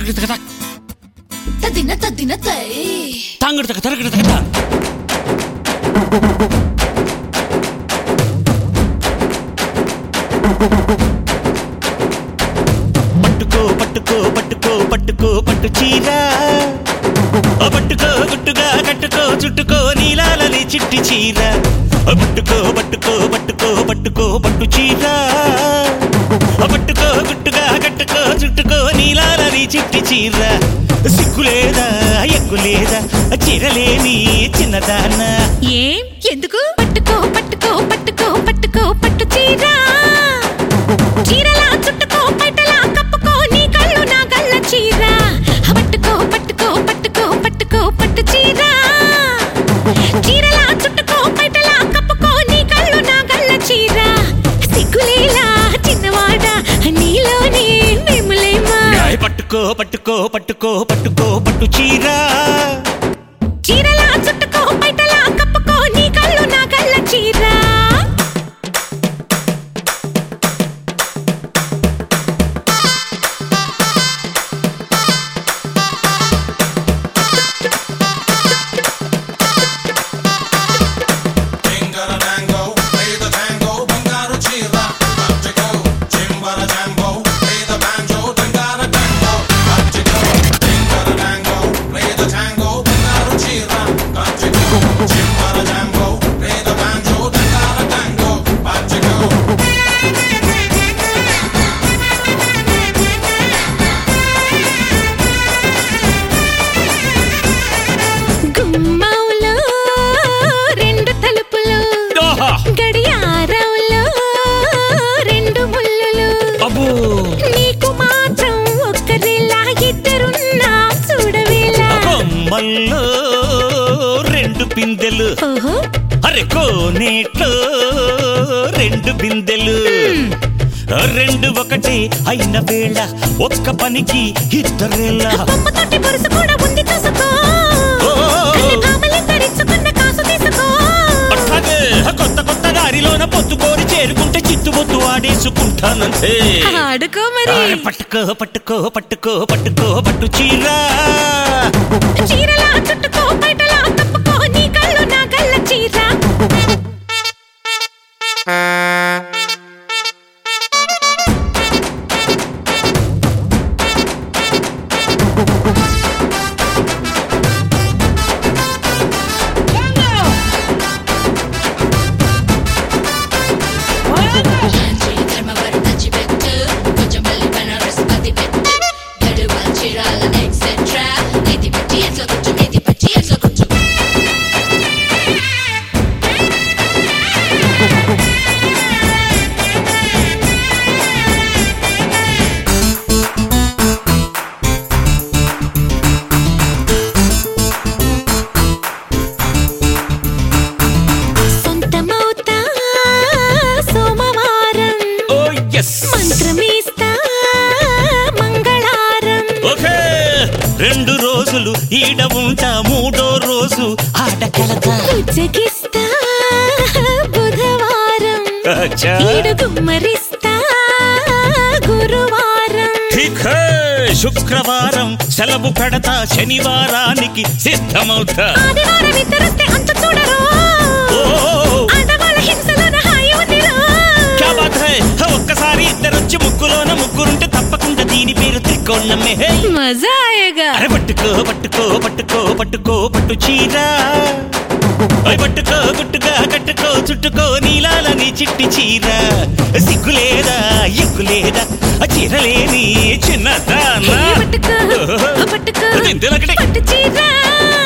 తరగతి తగ తదిన తదిన తై తాంగడు తగ తరగతి తగ పట్టుకో పట్టుకో పట్టుకో పట్టుకో పట్టు చీర ఓ పట్టుకో గుట్టుగా కట్టుకో చుట్టుకో నీలాలని చిట్టి చీర ఓ పట్టుకో పట్టుకో పట్టుకో పట్టుకో పట్టు చీర ఓ పట్టుకో గుట్టుగా కట్టుకో చుట్టుకో నీలాలని చిట్టి చీర సిగ్గులేదా ఎగ్గులేదా చీరలేని చిన్నదానా ఏం ఎందుకు పట్టుకో పట్టుకో పట్టుకో పట్టుకో పట్టు చీర చీరలా చుట్టుకో పైటలా కప్పుకో నీ కళ్ళు నా గల్ల చీర పట్టుకో పట్టుకో పట్టుకో పట్టుకో పట్టు చీర చీరలా చుట్టుకో పైటలా కప్పుకో నీ కళ్ళు నా గల్ల చీర సిగ్గులేలా చిన్నవాడ నీలోనే మేములేమా ఏయ్ పట్టుకో పట్టుకో పట్టుకో పట్టుకో పట్టు చీర చీరలా చుట్టుకో పైటలా కప్పుకో నీ కళ్ళు నా కళ్ళ చీర Tingara dango, play the tango, bangaru chira, Bachiko, chimbara jambo, play the banjo, dangara tango, Bachiko, Tingara dango, play the tango, bangaru chira, Bachiko, chimbara jambo, play the banjo, dangara tango, Bachiko. గుమ్మంలో రెండు తలుపులు ఆహా! గడియారంలో రెండు ముళ్ళులు అబ్బో నీకు మాత్రం ఒక్కరిలా ఇద్దరున్నా చూడవేలా కొమ్మల్లో రెండు బిందెలు ఓహో అరే కోనేట్లో రెండు బిందెలు రెండు ఒకటే అయిన వేళ ఒక్క పనికి ఇద్దరేళ్ళ బొమ్మతోటి బొరుసు కూడా ఉంది చూసుకో ఓ! కన్నె కామలి ధరించుకున్న కాసు తీసుకో అట్లాగే కొత్త కొత్త దారిలోన పొత్తుకోరి చేరుకుంటే చిత్తుబొత్తు ఆడేసుకుంటానంతే ఆడుకో మరి అరే పట్టుకో పట్టుకో పట్టుకో పట్టుకో పట్టు చీర చీరలా చుట్టుకో బయటలా కప్పుకో నీ కళ్ళు నా కళ్ళ చీర లాంఛీ ధర్మవరం నచ్చిపెట్టు కొంచెం మళ్ళీ బనారస్ అది పెట్టు గడువాల్ చీరాల ఎక్సెట్రా నెత్తి పెట్టి ఎట్లా కూర్చో నెత్తి పెట్టి ఎట్లా కూర్చో సొంతమవుతా సోమవారం ఓ ఎస్ మంత్రమేస్తా మంగళారం ఓకే రెండు రోజులు ఈడ ఉంటా మూడో రోజు ఆటకెళతా ఉజ్జగిస్తా బుధవారం అచ్చా. ఈడు గుమ్మరిస్తా గురువారం ఠీక్ హై. శుక్రవారం సెలవు పెడతా శనివారానికి సిద్ధమవుతా ఆదివారం ఇద్దరొస్తే అంత చూడరు ఓ ఆడవాళ్ళ హింసలోన హాయి ఉందిరా క్యా బాత్ హై ఒక్కసారి ఇద్దరొచ్చి ముగ్గులోన ముగ్గురుంటే తప్పకుండా దీని పేరు త్రికోణమే హే. మజా ఆయగా అరే పట్టుకో పట్టుకో పట్టుకో పట్టుకో పట్టు చీర ఓయ్ పట్టుకో గుట్టుగా కట్టుకో చుట్టుకో నీలాలని చిట్టి చీర సిగ్గులేదా ఎగ్గులేదా ఆ చీరలేని చిన్నదానా పట్టుకో పట్టుకో దిందులకటే. పట్టు చీర